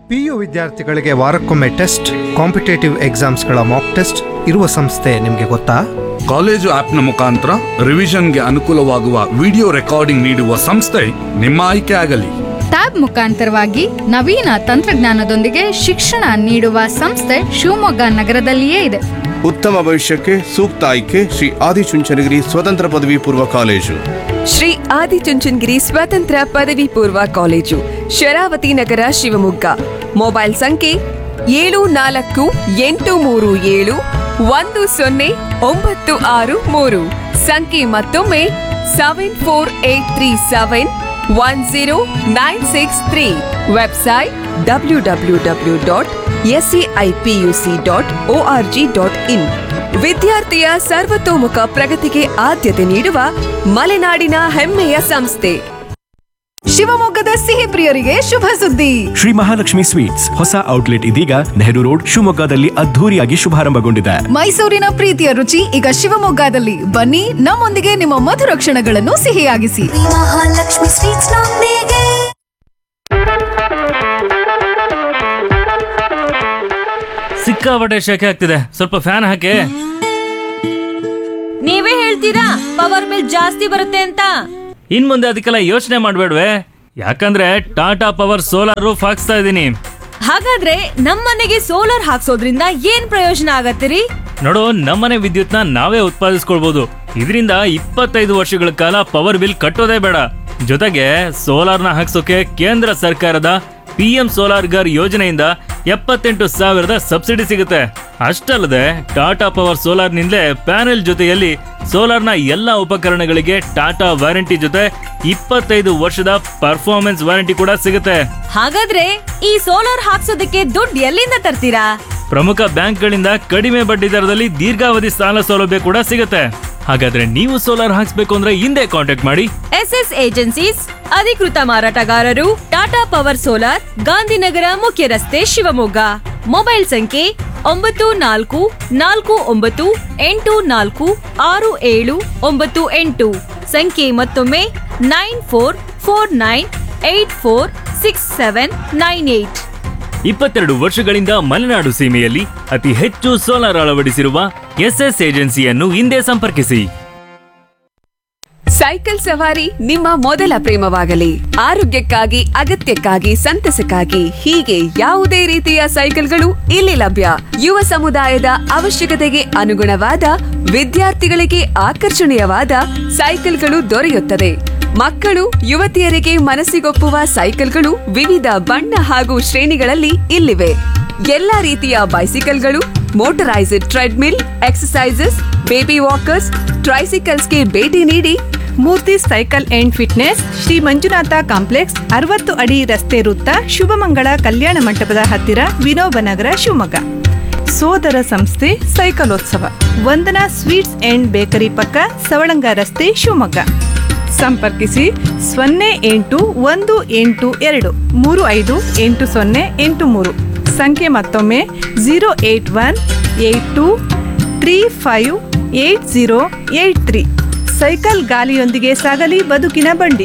PU ವಿದ್ಯಾರ್ಥಿಗಳಿಗೆ ವಾರಕ್ಕೊಮ್ಮೆ test competitive ಎಕ್ಸಾಮ್ಸ್ಗಳ ಮಾಕ್ ಟೆಸ್ಟ್ ಇರುವ ಸಂಸ್ಥೆ ನಿಮಗೆ ಗೊತ್ತಾ ಕಾಲೇಜು ಆಪ್ನ ಮುಖಾಂತರ ರಿವಿಷನ್ಗೆ ಅನುಕೂಲವಾಗುವ ವಿಡಿಯೋ ರೆಕಾರ್ಡಿಂಗ್ ನೀಡುವ ಸಂಸ್ಥೆ ನಿಮ್ಮ ಆಯ್ಕೆ ಆಗಲಿ ಟ್ಯಾಬ್ ಮುಖಾಂತರವಾಗಿ ನವೀನ ತಂತ್ರಜ್ಞಾನದೊಂದಿಗೆ ಶಿಕ್ಷಣ ನೀಡುವ ಸಂಸ್ಥೆ ಶಿವಮೊಗ್ಗ ನಗರದಲ್ಲಿಯೇ ಇದೆ ಉತ್ತಮ ಭವಿಷ್ಯಕ್ಕೆ ಸೂಕ್ತ ಆಯ್ಕೆ ಶ್ರೀ ಆದಿಚುಂಚನಗಿರಿ ಸ್ವತಂತ್ರ ಪದವಿ ಪೂರ್ವ ಕಾಲೇಜು ಶ್ರೀ ಆದಿಚುಂಚನಗಿರಿ ಸ್ವತಂತ್ರ ಪದವಿ ಪೂರ್ವ ಕಾಲೇಜು ಶರಾವತಿ ನಗರ ಶಿವಮೊಗ್ಗ ಮೊಬೈಲ್ ಸಂಖ್ಯೆ ಏಳು ನಾಲ್ಕು ಎಂಟು ಮೂರು ಏಳು ಒಂದು ಸೊನ್ನೆ ಒಂಬತ್ತು ಆರು ಮೂರು ಸಂಖ್ಯೆ ಮತ್ತೊಮ್ಮೆ seven four eight three seven one zero nine six three website W W W dot SCIPUC dot O R G dot in ವಿದ್ಯಾರ್ಥಿಯ ಸರ್ವತೋಮುಖ ಪ್ರಗತಿಗೆ ಆದ್ಯತೆ ನೀಡುವ ಮಲೆನಾಡಿನ ಹೆಮ್ಮೆಯ ಸಂಸ್ಥೆ ಶಿವಮೊಗ್ಗದ ಸಿಹಿ ಪ್ರಿಯರಿಗೆ ಶುಭ ಸುದ್ದಿ ಶ್ರೀ ಮಹಾಲಕ್ಷ್ಮಿ ಸ್ವೀಟ್ಸ್ ಹೊಸ ಔಟ್ಲೆಟ್ ಇದೀಗ ನೆಹರು ರೋಡ್ ಶಿವಮೊಗ್ಗದಲ್ಲಿ ಅದ್ಧೂರಿಯಾಗಿ ಶುಭಾರಂಭಗೊಂಡಿದೆ ಮೈಸೂರಿನ ಪ್ರೀತಿಯ ರುಚಿ ಈಗ ಶಿವಮೊಗ್ಗದಲ್ಲಿ ಬನ್ನಿ ನಮ್ಮೊಂದಿಗೆ ನಿಮ್ಮ ಮಧುರ ಕ್ಷಣಗಳನ್ನು ಸಿಹಿಯಾಗಿಸಿ ಮಹಾಲಕ್ಷ್ಮಿ ಸ್ವೀಟ್ಸ್ ನೊಂದಿಗೆ ಸಿಕ್ಕಾಪಟ್ಟೆ ಶೆಕೆ ಆಗ್ತಿದೆ ಸ್ವಲ್ಪ ಫ್ಯಾನ್ ಹಾಕಿ ನೀವೇ ಹೇಳ್ತೀರಾ ಪವರ್ ಬಿಲ್ ಜಾಸ್ತಿ ಬರುತ್ತೆ ಅಂತ ಇನ್ ಮುಂದೆ ಅದಕ್ಕೆಲ್ಲ ಯೋಚನೆ ಮಾಡ್ಬೇಡ್ವೆ ಯಾಕಂದ್ರೆ ಟಾಟಾ ಪವರ್ ಸೋಲಾರ್ ರೂಫ್ ಹಾಕ್ಸ್ತಾ ಇದ್ದೀನಿ ಹಾಗಾದ್ರೆ ನಮ್ಮನೆಗೆ ಸೋಲಾರ್ ಹಾಕ್ಸೋದ್ರಿಂದ ಏನ್ ಪ್ರಯೋಜನ ಆಗತ್ತಿರಿ ನೋಡು ನಮ್ಮನೆ ವಿದ್ಯುತ್ನ ನಾವೇ ಉತ್ಪಾದಿಸ್ಕೊಳ್ಬಹುದು ಇದರಿಂದ ಇಪ್ಪತ್ತೈದು ವರ್ಷಗಳ ಕಾಲ ಪವರ್ ಬಿಲ್ ಕಟ್ಟೋದೇ ಬೇಡ ಜೊತೆಗೆ ಸೋಲಾರ್ನ ಹಾಕ್ಸೋಕೆ ಕೇಂದ್ರ ಸರ್ಕಾರದ ಪಿ ಎಂ ಸೋಲಾರ್ ಗರ್ ಯೋಜನೆಯಿಂದ ಎಪ್ಪತ್ತೆಂಟು ಸಾವಿರದ ಸಬ್ಸಿಡಿ ಸಿಗುತ್ತೆ ಅಷ್ಟಲ್ಲದೆ ಟಾಟಾ ಪವರ್ ಸೋಲಾರ್ನಿಂದಲೇ ಪ್ಯಾನೆಲ್ ಜೊತೆಯಲ್ಲಿ ಸೋಲಾರ್ನ ಎಲ್ಲ ಉಪಕರಣಗಳಿಗೆ ಟಾಟಾ ವಾರಂಟಿ ಜೊತೆ ಇಪ್ಪತ್ತೈದು ವರ್ಷದ ಪರ್ಫಾರ್ಮೆನ್ಸ್ ವಾರಂಟಿ ಕೂಡ ಸಿಗುತ್ತೆ ಹಾಗಾದ್ರೆ ಈ ಸೋಲಾರ್ ಹಾಕ್ಸೋದಕ್ಕೆ ದುಡ್ಡು ಎಲ್ಲಿಂದ ತರ್ತೀರಾ ಪ್ರಮುಖ ಬ್ಯಾಂಕ್ಗಳಿಂದ ಕಡಿಮೆ ಬಡ್ಡಿ ದರದಲ್ಲಿ ದೀರ್ಘಾವಧಿ ಸಾಲ ಸೌಲಭ್ಯ ಕೂಡ ಸಿಗುತ್ತೆ ಹಾಗಾದ್ರೆ ನೀವು ಸೋಲಾರ್ ಹಾಕ್ಸ್ಬೇಕು ಅಂದ್ರೆ ಹಿಂದೆ ಕಾಂಟ್ಯಾಕ್ಟ್ ಮಾಡಿ ಎಸ್ ಎಸ್ ಏಜೆನ್ಸೀಸ್ ಅಧಿಕೃತ ಮಾರಾಟಗಾರರು ಟಾಟಾ ಪವರ್ ಸೋಲಾರ್ ಗಾಂಧಿನಗರ ಮುಖ್ಯ ರಸ್ತೆ ಶಿವಮೊಗ್ಗ ಮೊಬೈಲ್ ಸಂಖ್ಯೆ ಒಂಬತ್ತು ನಾಲ್ಕು ನಾಲ್ಕು ಒಂಬತ್ತು ಎಂಟು ನಾಲ್ಕು ಆರು ಏಳು ಒಂಬತ್ತು ಎಂಟು ಸಂಖ್ಯೆ ಮತ್ತೊಮ್ಮೆ nine four four nine eight four six seven nine eight ಇಪ್ಪತ್ತೆರಡು ವರ್ಷಗಳಿಂದ ಮಲೆನಾಡು ಸೀಮೆಯಲ್ಲಿ ಅತಿ ಹೆಚ್ಚು ಸೋಲಾರ್ ಅಳವಡಿಸಿರುವ ಎಸ್ಎಸ್ ಏಜೆನ್ಸಿಯನ್ನು ಹಿಂದೆ ಸಂಪರ್ಕಿಸಿ ಸೈಕಲ್ ಸವಾರಿ ನಿಮ್ಮ ಮೊದಲ ಪ್ರೇಮವಾಗಲಿ ಆರೋಗ್ಯಕ್ಕಾಗಿ ಅಗತ್ಯಕ್ಕಾಗಿ ಸಂತಸಕ್ಕಾಗಿ ಹೀಗೆ ಯಾವುದೇ ರೀತಿಯ ಸೈಕಲ್ಗಳು ಇಲ್ಲಿ ಲಭ್ಯ ಯುವ ಸಮುದಾಯದ ಅವಶ್ಯಕತೆಗೆ ಅನುಗುಣವಾದ ವಿದ್ಯಾರ್ಥಿಗಳಿಗೆ ಆಕರ್ಷಣೀಯವಾದ ಸೈಕಲ್ಗಳು ದೊರೆಯುತ್ತದೆ ಮಕ್ಕಳು ಯುವತಿಯರಿಗೆ ಮನಸ್ಸಿಗೊಪ್ಪುವ ಸೈಕಲ್ಗಳು ವಿವಿಧ ಬಣ್ಣ ಹಾಗೂ ಶ್ರೇಣಿಗಳಲ್ಲಿ ಇಲ್ಲಿವೆ ಎಲ್ಲಾ ರೀತಿಯ ಬೈಸಿಕಲ್ಗಳು motorized treadmill exercises baby walkers ಟ್ರೈಸಿಕಲ್ಸ್ಗೆ ಭೇಟಿ ನೀಡಿ Murthy cycle and fitness Shri Manjunatha complex ಅರವತ್ತು ಅಡಿ ರಸ್ತೆ ವೃತ್ತ ಶುಭಮಂಗಳ ಕಲ್ಯಾಣ ಮಂಟಪದ ಹತ್ತಿರ ವಿನೋಬ ನಗರ ಶಿವಮೊಗ್ಗ ಸೋದರ ಸಂಸ್ಥೆ ಸೈಕಲೋತ್ಸವ ವಂದನಾ ಸ್ವೀಟ್ಸ್ ಅಂಡ್ ಬೇಕರಿ ಪಕ್ಕ ಸವಳಂಗ ರಸ್ತೆ ಶಿವಮೊಗ್ಗ ಸಂಪರ್ಕಿಸಿ ಸೊನ್ನೆ ಎಂಟು ಒಂದು ಎಂಟು ಎರಡು ಮೂರು ಐದು ಎಂಟು ಸೊನ್ನೆ ಎಂಟು ಮೂರು ಸಂಖ್ಯೆ ಮತ್ತೊಮ್ಮೆ zero eight one eight two three five eight zero eight three cycle ಗಾಲಿಯೊಂದಿಗೆ ಸಾಗಲಿ ಬದುಕಿನ ಬಂಡಿ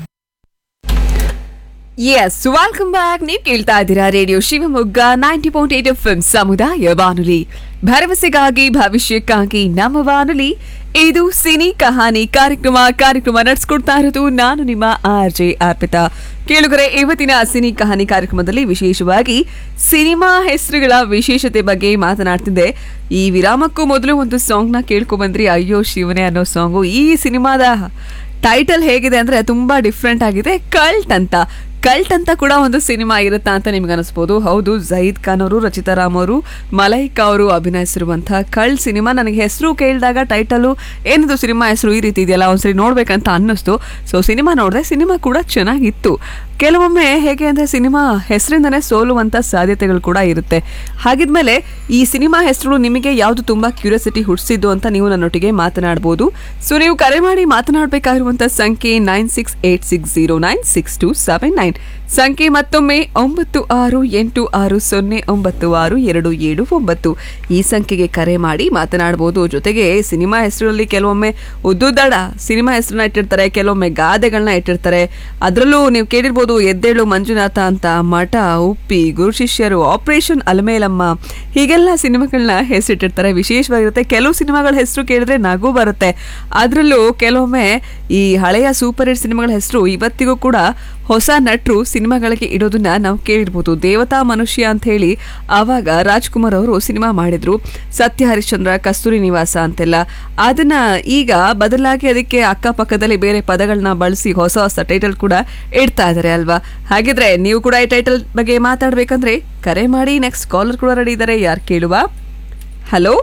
ಎಸ್ ವೆಲ್ಕಮ್ ಬ್ಯಾಕ್ ನೀವು ಕೇಳ್ತಾ ಇದ್ದೀರಾ radio Shivamogga ninety point eight F ಸಮುದಾಯ ಬಾನುಲಿ ಭರವಸೆಗಾಗಿ ಭವಿಷ್ಯಕ್ಕಾಗಿ ನಮ್ಮ ಬಾನುಲಿ ಇದು ಸಿನಿ ಕಹಾನಿ ಕಾರ್ಯಕ್ರಮ ಕಾರ್ಯಕ್ರಮ ನಡೆಸ್ಕೊಡ್ತಾ ಇರೋದು ನಾನು ನಿಮ್ಮ ಆರ್ ಜೆ ಅರ್ಪಿತಾ ಕೇಳುಗರೆ ಇವತ್ತಿನ ಸಿನಿ ಕಹಾನಿ ಕಾರ್ಯಕ್ರಮದಲ್ಲಿ ವಿಶೇಷವಾಗಿ ಸಿನಿಮಾ ಹೆಸರುಗಳ ವಿಶೇಷತೆ ಬಗ್ಗೆ ಮಾತನಾಡ್ತಿದ್ದೆ ಈ ವಿರಾಮಕ್ಕೂ ಮೊದಲು ಒಂದು ಸಾಂಗ್ನ ಕೇಳ್ಕೊ ಬಂದ್ರಿ ಅಯ್ಯೋ ಶಿವನೇ ಅನ್ನೋ ಸಾಂಗು ಈ ಸಿನಿಮಾದ ಟೈಟಲ್ ಹೇಗಿದೆ ಅಂದ್ರೆ ತುಂಬಾ ಡಿಫ್ರೆಂಟ್ ಆಗಿದೆ ಕಲ್ಟ್ ಅಂತ ಕಲ್ಟ್ ಅಂತ ಕೂಡ ಒಂದು ಸಿನಿಮಾ ಇರುತ್ತಾ ಅಂತ ನಿಮ್ಗೆ ಅನಿಸ್ಬೋದು ಹೌದು ಜಯೀದ್ ಖಾನ್ ಅವರು ರಚಿತಾ ರಾಮ್ ಅವರು ಮಲೈಕಾ ಅವರು ಅಭಿನಯಿಸಿರುವಂತಹ ಕಲ್ಟ್ ಸಿನಿಮಾ ನನಗೆ ಹೆಸರು ಕೇಳಿದಾಗ ಟೈಟಲು ಏನಿದು ಸಿನಿಮಾ ಹೆಸರು ಈ ರೀತಿ ಇದೆಯಲ್ಲ ಒಂದ್ಸರಿ ನೋಡ್ಬೇಕಂತ ಅನ್ನಿಸ್ತು ಸೊ ಸಿನಿಮಾ ನೋಡಿದೆ ಸಿನಿಮಾ ಕೂಡ ಚೆನ್ನಾಗಿತ್ತು ಕೆಲವೊಮ್ಮೆ ಹೇಗೆ ಅಂದ್ರೆ ಸಿನಿಮಾ ಹೆಸರಿಂದನೇ ಸೋಲುವಂತ ಸಾಧ್ಯತೆಗಳು ಕೂಡ ಇರುತ್ತೆ ಹಾಗಿದ್ಮೇಲೆ ಈ ಸಿನಿಮಾ ಹೆಸರು ನಿಮಗೆ ಯಾವುದು ತುಂಬಾ ಕ್ಯೂರಿಯಾಸಿಟಿ ಹುಟ್ಟಿಸಿದ್ದು ಅಂತ ನೀವು ನನ್ನೊಟ್ಟಿಗೆ ಮಾತನಾಡಬಹುದು ಸೊ ನೀವು ಕರೆ ಮಾಡಿ ಮಾತನಾಡಬೇಕಾಗಿರುವಂತ ಸಂಖ್ಯೆ nine six eight six zero nine six two seven nine ಸಂಖ್ಯೆ ಮತ್ತೊಮ್ಮೆ ಒಂಬತ್ತು ಆರು ಎಂಟು ಆರು ಸೊನ್ನೆ ಒಂಬತ್ತು ಆರು ಎರಡು ಏಳು ಒಂಬತ್ತು ಈ ಸಂಖ್ಯೆಗೆ ಕರೆ ಮಾಡಿ ಮಾತನಾಡಬಹುದು ಜೊತೆಗೆ ಸಿನಿಮಾ ಹೆಸರಲ್ಲಿ ಕೆಲವೊಮ್ಮೆ ಉದ್ದುದಡ ಸಿನಿಮಾ ಹೆಸರನ್ನ ಇಟ್ಟಿರ್ತಾರೆ ಕೆಲವೊಮ್ಮೆ ಗಾದೆಗಳನ್ನ ಇಟ್ಟಿರ್ತಾರೆ ಅದರಲ್ಲೂ ನೀವು ಕೇಳಿರ್ಬೋದು ಎದ್ದೇಳು ಮಂಜುನಾಥ ಅಂತ ಮಠ ಉಪ್ಪಿ ಗುರು ಶಿಷ್ಯರು ಆಪರೇಷನ್ ಅಲಮೇಲಮ್ಮ ಹೀಗೆಲ್ಲ ಸಿನಿಮಾಗಳನ್ನ ಹೆಸರಿಟ್ಟಿರ್ತಾರೆ ವಿಶೇಷವಾಗಿರುತ್ತೆ ಕೆಲವು ಸಿನಿಮಾಗಳ ಹೆಸರು ಕೇಳಿದ್ರೆ ನಗು ಬರುತ್ತೆ ಅದರಲ್ಲೂ ಕೆಲವೊಮ್ಮೆ ಈ ಹಳೆಯ ಸೂಪರ್ ಹಿಟ್ ಸಿನಿಮಾಗಳ ಹೆಸರು ಇವತ್ತಿಗೂ ಕೂಡ ಹೊಸ ನಟರು ಸಿನಿಮಾಗಳಿಗೆ ಇಡೋದನ್ನ ನಾವು ಕೇಳಿರ್ಬೋದು ದೇವತಾ ಮನುಷ್ಯ ಅಂತ ಹೇಳಿ ಆವಾಗ ರಾಜ್ಕುಮಾರ್ ಅವರು ಸಿನಿಮಾ ಮಾಡಿದ್ರು ಸತ್ಯ ಹರಿಶ್ಚಂದ್ರ ಕಸ್ತೂರಿ ನಿವಾಸ ಅಂತೆಲ್ಲ ಅದನ್ನ ಈಗ ಬದಲಾಗಿ ಅದಕ್ಕೆ ಅಕ್ಕಪಕ್ಕದಲ್ಲಿ ಬೇರೆ ಪದಗಳನ್ನ ಬಳಸಿ ಹೊಸ ಹೊಸ ಟೈಟಲ್ ಕೂಡ ಇಡ್ತಾ ಇದಾರೆ ಅಲ್ವಾ ಹಾಗಿದ್ರೆ ನೀವು ಕೂಡ ಈ ಟೈಟಲ್ ಬಗ್ಗೆ ಮಾತಾಡ್ಬೇಕಂದ್ರೆ ಕರೆ ಮಾಡಿ ನೆಕ್ಸ್ಟ್ ಕಾಲರ್ ಕೂಡ ರೆಡಿ ಇದ್ದಾರೆ ಯಾರು ಕೇಳುವ ಹಲೋ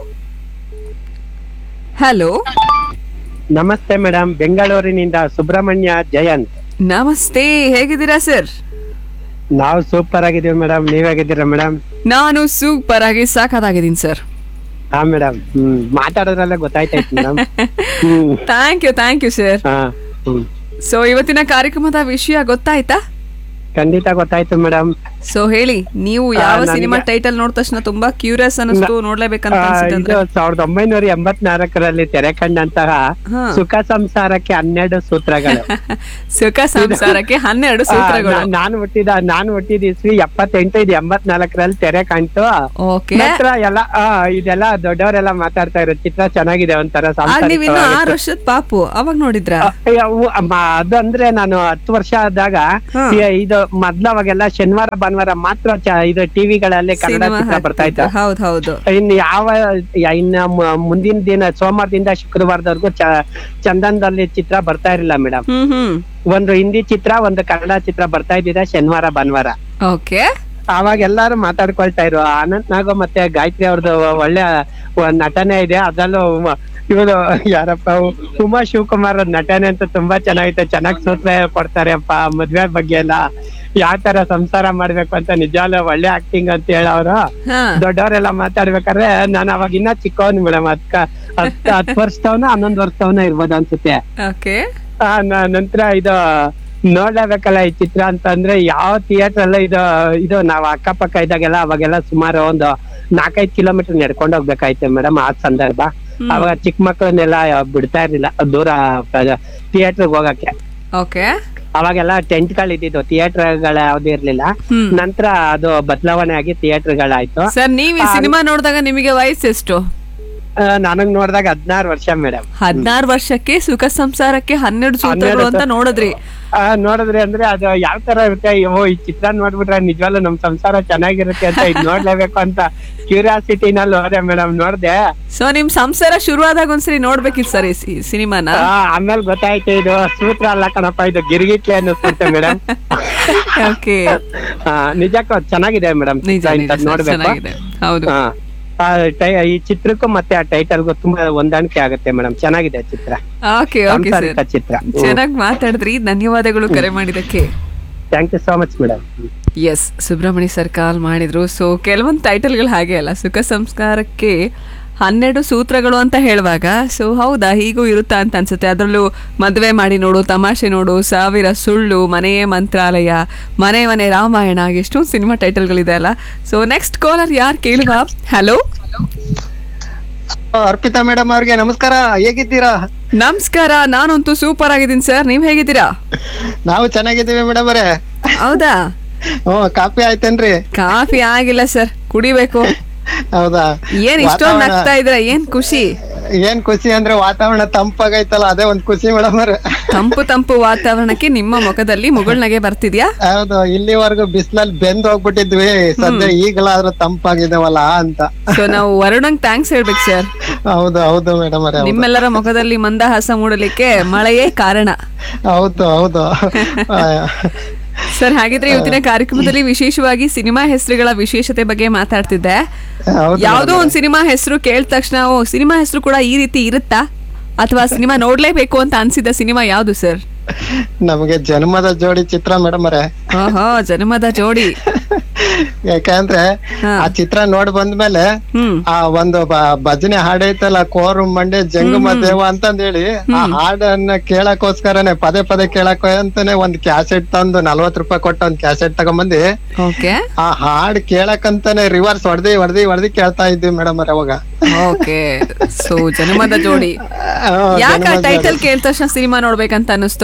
ಹಲೋ ನಮಸ್ತೆ ಮೇಡಮ್ ಬೆಂಗಳೂರಿನಿಂದ ಸುಬ್ರಹ್ಮಣ್ಯ ಜಯಂತ್ ನಮಸ್ತೆ ಹೇಗಿದ್ದೀರಾ ಸರ್ ನಾವು ಸೂಪರ್ ಆಗಿದ್ದೀವಿ ಮೇಡಮ್ ನೀವ್ ಹೇಗಿದ್ದೀರಾ ಮೇಡಮ್ ನಾನು ಸೂಪರ್ ಆಗಿ ಸಾಕಾಗಿದ್ದೀನಿ ಸರ್ ಹಾ ಮೇಡಮ್ ಹ್ಮ್ ಮಾತಾಡೋದ್ರಲ್ಲೇ ಗೊತ್ತಾಯ್ತಾಯ್ತು madam hmm thank you thank you sir ಹಾ ಹ್ಮ್ ಸೊ ಇವತ್ತಿನ ಕಾರ್ಯಕ್ರಮದ ವಿಷಯ ಗೊತ್ತಾಯ್ತಾ ಖಂಡಿತ ಗೊತ್ತಾಯ್ತು ಮೇಡಮ್ ಸೊ ಹೇಳಿ ನೀವು ಆ, ಯಾವ ನನಗೆ- ಸಿನಿಮಾ ಟೈಟಲ್ ನೋಡಿದ ತಕ್ಷಣ ತುಂಬಾ ಕ್ಯೂರಿಯಸ್ ಅನಿಸ್ತು ನೋಡ್ಲೇಬೇಕಂತ ಅನ್ಸುತ್ತೆ ಇದು ಅಂದ್ರೆ ಸಾವಿರದ ಒಂಬೈನೂರ ಎಂಬತ್ನಾಲ್ಕರಲ್ಲಿ ತೆರೆ ಕಂಡಂತಹ ಹಾ. ಸುಖ ಸಂಸಾರಕ್ಕೆ ಹನ್ನೆರಡು ಸೂತ್ರಗಳು ಸುಖ ಸಂಸಾರಕ್ಕೆ ಹನ್ನೆರಡು ಸೂತ್ರಗಳು ಆ, ನಾ- ನಾನು ಹುಟ್ಟಿದ ನಾನು ಹುಟ್ಟಿದ ಇಸ್ವಿ ಎಪ್ಪತ್ತೆಂಟು ಇದು ಎಂಬತ್ನಾಲ್ಕರಲ್ಲಿ ತೆರೆ ಕಾಣ್ತು ಓಕೆ ನಂತರ ಎಲ್ಲ ಆ, ಇದೆಲ್ಲ ದೊಡ್ಡವರೆಲ್ಲ ಮಾತಾಡ್ತಾ ಇರೋ ಚಿತ್ರ ಚೆನ್ನಾಗಿದೆ ಒಂಥರ ಆಗ ನೀವಿನ್ನು ಆರು ಸಾಂಸಾರಿಕವಾಗಿತ್ತು. ವರ್ಷದ ಪಾಪು ಅವಾಗ ನೋಡಿದ್ರ ಅಯ್ಯ, ಅವು ಅಮ್ಮ, ಅದಂದ್ರೆ ನಾನು ಹತ್ತು ವರ್ಷ ಆದಾಗ ಈ- ಇದು ಮೊದ್ಲು ಅವಾಗೆಲ್ಲ ಶನಿವಾರ ಭಾನುವಾರ ಮಾತ್ರ ಚ- ಇದು ಟಿವಿಗಳಲ್ಲಿ ಕನ್ನಡ ಸಿನಿಮಾ ಚಿತ್ರ ಬರ್ತಾ ಇತ್ತು ಹೌದು ಹೌದು ಇನ್ ಯಾವ ಯ- ಇನ್ನ ಮು- ಮುಂದಿನ ದಿನ ಸೋಮವಾರದಿಂದ ಶುಕ್ರವಾರದವರೆಗೂ ಚ- ಚಂದನದಲ್ಲಿ ಚಿತ್ರ ಬರ್ತಾ ಇರಲಿಲ್ಲ ಮೇಡಮ್ ಹ್ಮ್ ಹ್ಮ್ ಒಂದು ಹಿಂದಿ ಚಿತ್ರ ಒಂದು ಕನ್ನಡ ಚಿತ್ರ ಬರ್ತಾ ಇದ್ದಿದೆ ಶನಿವಾರ ಭಾನುವಾರ ಓಕೆ ಅವಾಗ ಎಲ್ಲಾರು ಮಾತಾಡ್ಕೊಳ್ತಾ ಇದ್ರು ಅನಂತ್ ನಾಗು ಮತ್ತೆ ಗಾಯತ್ರಿ ಅವ್ರದ್ದು ಒಳ್ಳೆ ಒಂದ್ ನಟನೆ ಇದೆ ಅದರಲ್ಲೂ ಇವರು ಯಾರಪ್ಪ ಉ- ಉಮಾ ಶಿವಕುಮಾರ್ ಅವ್ರ ನಟನೆ ಅಂತ ತುಂಬಾ ಚೆನ್ನಾಗಿತ್ತು ಚೆನ್ನಾಗ್ ಸೂತ್ರ ಕೊಡ್ತಾರೆ ಅಪ್ಪ ಮದ್ವೆ ಬಗ್ಗೆ ಎಲ್ಲ ಯಾವ ತರ ಸಂಸಾರ ಮಾಡ್ಬೇಕು ಅಂತ ನಿಜವಾಗ್ಲೂ ಒಳ್ಳೆ ಆಕ್ಟಿಂಗ್ ಅಂತ ಹೇಳವ್ರು ಹಾ ದೊಡ್ಡವರೆಲ್ಲ ಮಾತಾಡ್ಬೇಕಾದ್ರೆ ನಾನು ಅವಾಗ ಇನ್ನ ಚಿಕ್ಕವನು ಮೇಡಮ್ ಅದ್ಕ ಹತ್ ಹತ್ತು ವರ್ಷದವನ ಹನ್ನೊಂದು ವರ್ಷದವನ ಇರ್ಬೋದು ಅನ್ಸುತ್ತೆ ಓಕೆ ಆ, ನ- ನಂತರ ಇದು ನೋಡ್ಲೇಬೇಕಲ್ಲ ಈ ಚಿತ್ರ ಅಂತಂದ್ರೆ ಯಾವ ಥಿಯೇಟರ್ ಅಲ್ಲ ಇದು ಇದು ನಾವ್ ಅಕ್ಕಪಕ್ಕ ಇದ್ದಾಗೆಲ್ಲ ಅವಾಗೆಲ್ಲ ಸುಮಾರು ಒಂದು ನಾಲ್ಕೈದು ಕಿಲೋಮೀಟರ್ ನಡ್ಕೊಂಡು ಹೋಗ್ಬೇಕಾಯ್ತು ಮೇಡಮ್ ಆ ಸಂದರ್ಭ ಅವಾಗ ಚಿಕ್ಕ ಮಕ್ಕಳನ್ನೆಲ್ಲ ಬಿಡ್ತಾ ಇರ್ಲಿಲ್ಲ ದೂರ ಥಿಯೇಟರ್ ಹೋಗಕ್ಕೆ ಓಕೆ ಅವಾಗೆಲ್ಲ ಟೆಂಟ್ ಗಳು ಇದ್ದಿದ್ದು ಥಿಯೇಟರ್ ಗಳ ಯಾವ್ದು ಇರ್ಲಿಲ್ಲ ನಂತರ ಅದು ಬದಲಾವಣೆ ಆಗಿ ಥಿಯೇಟರ್ ಗಳಾಯ್ತು ಸರ್ ನೀವ್ ಈ ಸಿನಿಮಾ ನೋಡಿದಾಗ ನಿಮಗೆ ವಯಸ್ಸು ಎಷ್ಟು ಆ, ನನಗ್ ನೋಡಿದಾಗ ಹದಿನಾರು ವರ್ಷ ಮೇಡಮ್ ಹದಿನಾರು ವರ್ಷಕ್ಕೆ ಸುಖ ಸಂಸಾರಕ್ಕೆ ಹನ್ನೆರಡು ಸೂತ್ರಗಳು ಅಂತ ನೋಡಿದ್ರಿ ಆ, ನೋಡಿದ್ರಿ ಅಂದ್ರೆ ಅದು ಯಾವ ತರ ಇರುತ್ತೆ ಅಯ್ಯೋ ಈ ಚಿತ್ರ ನೋಡ್ಬಿಟ್ರೆ ನಿಜವಾಗ್ಲೂ ನಮ್ ಸಂಸಾರ ಚೆನ್ನಾಗಿರುತ್ತೆ ಅಂತ ಇದ್ ನೋಡ್ಲೇಬೇಕು ಅಂತ ಕ್ಯೂರಿಯಾಸಿಟಿನಲ್ಲಿ ಹೋದೆ ಮೇಡಮ್ ನೋಡ್ದೆ ಸೊ ನಿಮ್ ಸಂಸಾರ ಶುರುವಾದಾಗ ಒಂದ್ಸರಿ ನೋಡ್ಬೇಕಿತ್ತು ಸರ್ ಈ ಸಿನಿಮಾನ ಆ, ಆಮೇಲೆ ಗೊತ್ತಾಯ್ತು ಇದು ಸೂತ್ರ ಅಲ್ಲ ಕಣಪ್ಪ ಇದು ಗಿರ್ಗಿಟ್ಲೆ ಅನ್ನಿಸ್ಬಿಡ್ತೆ ಮೇಡಮ್ ಓಕೆ ನಿಜಕ್ಕೂ ಅದ್ ಚೆನ್ನಾಗಿದೆ ಮೇಡಮ್ ನಿಜ, ನಿಜ sir, ನೋಡ್ಬೇಕು ಚೆನ್ನಾಗಿದೆ. ಹೌದು. ಆ, ಆ, ಟೈ- ಈ ಚಿತ್ರಕ್ಕೂ ಮತ್ತೆ ಆ ಟೈಟಲ್ಗೂ ತುಂಬಾ ಹೊಂದಾಣಿಕೆ ಆಗುತ್ತೆ ಮೇಡಮ್ ಚೆನ್ನಾಗಿದೆ ಚಿತ್ರ ಓಕೆ ಓಕೆ ಸರ್ ಸಾಂಸಾರಿಕ ಚಿತ್ರ ಚೆನ್ನಾಗಿ ಮಾತಾಡಿದ್ರಿ ಧನ್ಯವಾದಗಳು ಕರೆ ಮಾಡಿದಕ್ಕೆ thank you so much madam S Subrahmanya sir call ಮಾಡಿದ್ರು ಸೊ ಕೆಲವೊಂದು ಟೈಟಲ್ಗಳು ಹಾಗೆ ಅಲ್ಲ ಸುಖ ಸಂಸ್ಕಾರಕ್ಕೆ ಹನ್ನೆರಡು ಸೂತ್ರಗಳು ಅಂತ ಹೇಳುವಾಗ ಸೊ ಹೌದಾ ಹೀಗೂ ಇರುತ್ತಾ ಅಂತ ಅನ್ಸುತ್ತೆ ಅದರಲ್ಲೂ ಮದುವೆ ಮಾಡಿ ನೋಡು ತಮಾಷೆ ನೋಡು ಸಾವಿರ ಸುಳ್ಳು ಮನೆಯೇ ಮಂತ್ರಾಲಯ ಮನೆ ಮನೆ ರಾಮಾಯಣ ಎಷ್ಟೊಂದು ಸಿನಿಮಾ ಟೈಟಲ್ಗಳಿದೆ ಅಲ್ಲ ಸೊ ನೆಕ್ಸ್ಟ್ ಕಾಲರ್ ಯಾರು ಕೇಳುವ ಹಲೋ ಅರ್ಪಿತಾ ಮೇಡಮ್ ಅವ್ರಿಗೆ ನಮಸ್ಕಾರ ಹೇಗಿದ್ದೀರಾ ನಮಸ್ಕಾರ ನಾನಂತೂ ಸೂಪರ್ ಆಗಿದ್ದೀನಿ ಸರ್ ನೀವ್ ಹೇಗಿದ್ದೀರಾ ನಾವು ಚೆನ್ನಾಗಿದ್ದೀವಿ ಮೇಡಮ್ ಅವರೇ ಹೌದಾ ಹ್ಮ್ ಕಾಫಿ ಆಯ್ತೇನ್ರಿ ಕಾಫಿ ಆಗಿಲ್ಲ ಸರ್ ಕುಡಿಬೇಕು ಹೌದಾ ಏನ್ ಇಷ್ಟೊಂದು ವಾತಾವರಣ- ನಗ್ತಾ ಇದ್ರ ಏನ್ ಖುಷಿ ಏನ್ ಖುಷಿ ಅಂದ್ರೆ ವಾತಾವರಣ ತಂಪಾಗೈತಲ್ಲ ಅದೇ ಒಂದ್ ಖುಷಿ ಮೇಡಮ್ ಅವ್ರೆ ತಂಪು ತಂಪು ವಾತಾವರಣಕ್ಕೆ ನಿಮ್ಮ ಮುಖದಲ್ಲಿ ಮುಗುಳ್ನಗೆ ಬರ್ತಿದ್ಯಾ ಹೌದು ಇಲ್ಲಿವರೆಗೂ ಬಿಸಿಲಲ್ಲಿ ಬೆಂದ್ ಹೋಗ್ಬಿಟ್ಟಿದ್ವಿ ಸದ್ಯ ಈಗಲಾದ್ರೂ ತಂಪಾಗಿದಾವಲ್ಲ ಅಂತ ಸೊ ನಾವು ವರುಣಂಗ್ ಥ್ಯಾಂಕ್ಸ್ ಹೇಳ್ಬೇಕು ಸರ್ ಹೌದು ಹೌದು ಮೇಡಮ್ ಅವರೇ ಹೌದು. ನಿಮ್ಮೆಲ್ಲರ ಮುಖದಲ್ಲಿ ಮಂದಹಾಸ ಮೂಡಲಿಕ್ಕೆ ಮಳೆಯೇ ಕಾರಣ ಹೌದು ಹೌದು ಆ, ಸರ್ ಹಾಗಿದ್ರೆ ಇವತ್ತಿನ ಕಾರ್ಯಕ್ರಮದಲ್ಲಿ ವಿಶೇಷವಾಗಿ ಸಿನಿಮಾ ಹೆಸರುಗಳ ವಿಶೇಷತೆ ಬಗ್ಗೆ ಮಾತಾಡ್ತಿದ್ದೆ ಹೌದು ಯಾವ್ದೋ ಒಂದ್ ಸಿನಿಮಾ ಹೆಸರು ಕೇಳಿದ ತಕ್ಷಣ ಓ ಸಿನಿಮಾ ಹೆಸರು ಕೂಡ ಈ ರೀತಿ ಇರುತ್ತಾ ಅಥವಾ ಸಿನಿಮಾ ನೋಡ್ಲೇಬೇಕು ಅಂತ ಅನ್ಸಿದ ಸಿನಿಮಾ ಯಾವ್ದು ಸರ್ ನಮಗೆ ಜನ್ಮದ ಜೋಡಿ ಚಿತ್ರ ಮೇಡಮ್ ಅವರೇ ಓಹೋ ಜನ್ಮದ ಜೋಡಿ ಯಾಕಂದ್ರೆ ಆ ಚಿತ್ರ ನೋಡ್ ಬಂದ್ಮೇಲೆ ಆ ಒಂದು ಬ- ಭಜನೆ ಹಾಡೈತಲ್ಲ ಕೋರು ಮಂಡೆ ಜಂಗಮ ದೇವ ಅಂತಂದ್ ಹೇಳಿ ಆ ಹಾಡನ್ನ ಕೇಳಕ್ಕೋಸ್ಕರನೇ ಪದೇ ಪದೇ ಕೇಳಕ್ ಅಂತಾನೆ ಒಂದ್ ಕ್ಯಾಸೆಟ್ ತಂದು ನಲ್ವತ್ ರೂಪಾಯಿ ಕೊಟ್ಟು ಒಂದ್ ಕ್ಯಾಸೆಟ್ ತಗೊಂಬಂದಿ ಓಕೆ ಆ ಹಾಡ್ ಕೇಳಕ್ಕಂತಾನೆ ರಿವರ್ಸ್ ಹೊಡ್ದಿ ಹೊಡ್ದಿ ಹೊಡ್ದಿ ಕೇಳ್ತಾ ಇದ್ವಿ ಮೇಡಮ್ ಅವಾಗ ಓಕೆ ಸೊ ಜನ್ಮದ ಜೋಡಿ ಯಾಕ ಜನ್ಮದ ಟೈಟಲ್ ಜೋಡಿ. ಕೇಳಿದ ತಕ್ಷಣ ಸಿನಿಮಾ ನೋಡ್ಬೇಕಂತ ಅನ್ನಿಸ್ತು